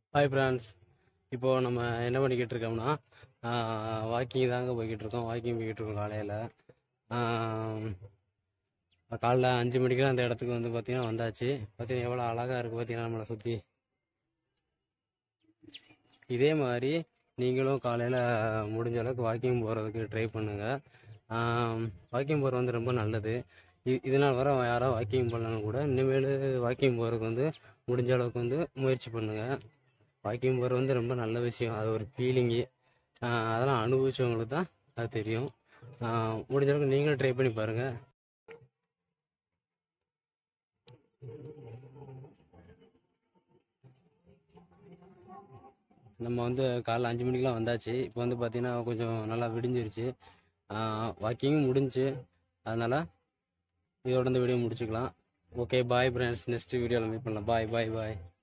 hi friends இப்போது நம்ம என்ன பண்ணிக்கிட்டு இருக்கோம்னா வாக்கிங் தாங்க போய்கிட்டு இருக்கோம் வாக்கிங் போய்கிட்டு இருக்கோம் காலையில் காலைல அஞ்சு மணிக்கெலாம் அந்த இடத்துக்கு வந்து பார்த்தீங்கன்னா வந்தாச்சு பார்த்தீங்கன்னா எவ்வளோ அழகாக இருக்குது பார்த்தீங்கன்னா நம்மளை சுற்றி இதே மாதிரி நீங்களும் காலையில் முடிஞ்ச அளவுக்கு வாக்கிங் போகிறதுக்கு ட்ரை பண்ணுங்கள் வாக்கிங் போகிறது வந்து ரொம்ப நல்லது இ- இதனால் வர யாரோ வாக்கிங் பண்ணலன்னு கூட இனிமேல் வாக்கிங் போகிறதுக்கு வந்து முடிஞ்ச அளவுக்கு வந்து முயற்சி பண்ணுங்கள் வாக்கிங் போகிறது வந்து ரொம்ப நல்ல விஷயம் அது ஒரு ஃபீலிங்கு அதெல்லாம் அனுபவிச்சவங்களுக்கு தான் அது தெரியும் ஆஹ் முடிஞ்ச அளவுக்கு நீங்களும் ட்ரை பண்ணி பாருங்கள் நம்ம வந்து காலைல அஞ்சு மணிக்கெலாம் வந்தாச்சு இப்போ வந்து பார்த்தீங்கன்னா கொஞ்சம் நல்லா விடிஞ்சிருச்சு வாக்கிங்கும் முடிஞ்சு அதனால் இதோட இந்த வீடியோ முடிச்சுக்கலாம் ஓகே பாய் ஃப்ரெண்ட்ஸ் நெக்ஸ்ட் வீடியோவில் மீட் பண்ணலாம் பாய் பாய் பாய்